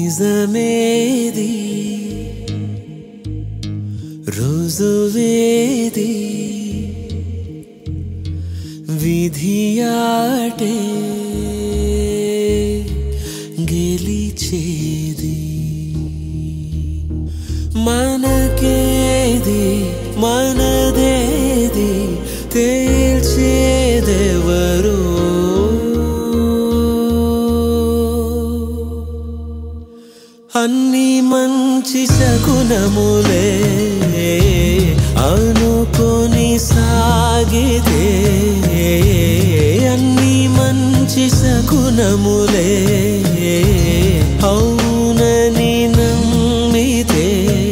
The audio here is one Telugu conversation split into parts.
నిజమేది రుజువేది విధియాటే గెలిచేది మనకేది మనదేది తేల్చేదెవరు అన్ని మంచి శకునములే అనుకొని సాగితే అన్ని మంచి శకునములే అవునని నమ్మితే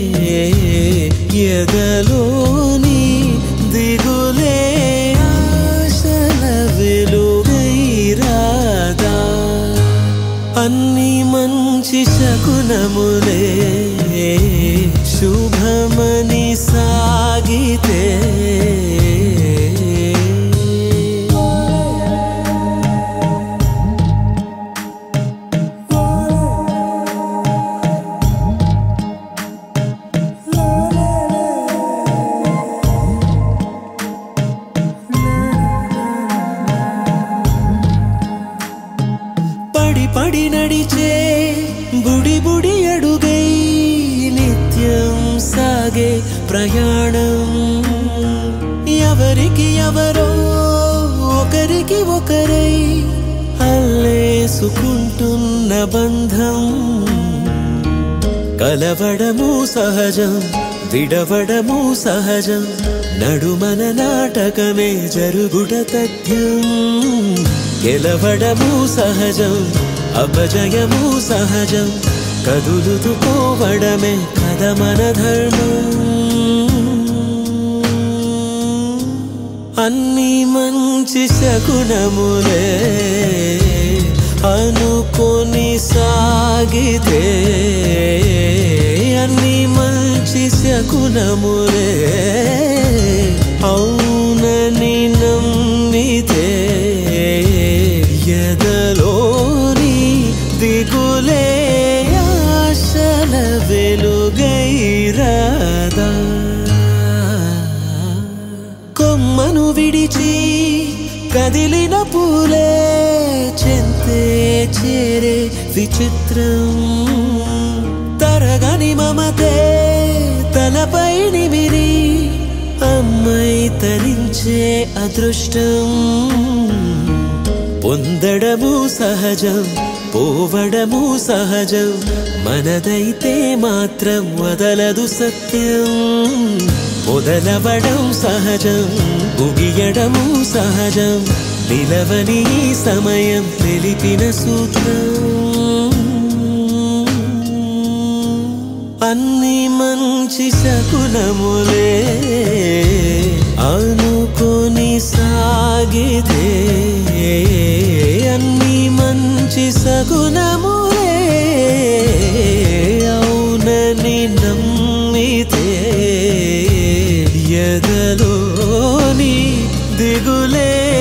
ఎదలోని దిగులే ఆశల వెలుగైరాదా అన్ని మంచి శకునములే శుభమని సాగితే పడి పడి నడిచే బుడి బుడి అడుగై నిత్యం సాగే ప్రయాణం ఎవరికి ఎవరో ఒకరికి ఒకరై అల్లేసుకుంటున్న బంధం కలవడము సహజం విడవడము సహజం నడుమన నాటకమే జరుగుట తథ్యం గెలవడము సహజం అపజయము సహజం కదులుతూ పోవడమే కథ మన ధర్మం అన్ని మంచి శకునములే అనుకొని సాగితే అన్ని మంచి శకునములే అవునని నమ్మితే ఎదలోని దిగులే ఆశల వెలుగైరాదా కొమ్మను విడిచి కదిలిన పూలే చెంతే చేరే విచిత్రం తరగని మమతే తలపై నిమిరి అమ్మై తరించే అదృష్టం పొందడము సహజం పోవడము సహజం మనదైతే మాత్రం వదలదు సత్యం మొదలవడం సహజం ముగియడము సహజం నిలవని ఈ సమయం తెలిపిన సూత్రం అన్ని మంచి శకునములే అనుకొని సాగితే అన్ని మంచి సగుణములే అవునని నమ్మితే ఎదలోని దిగులే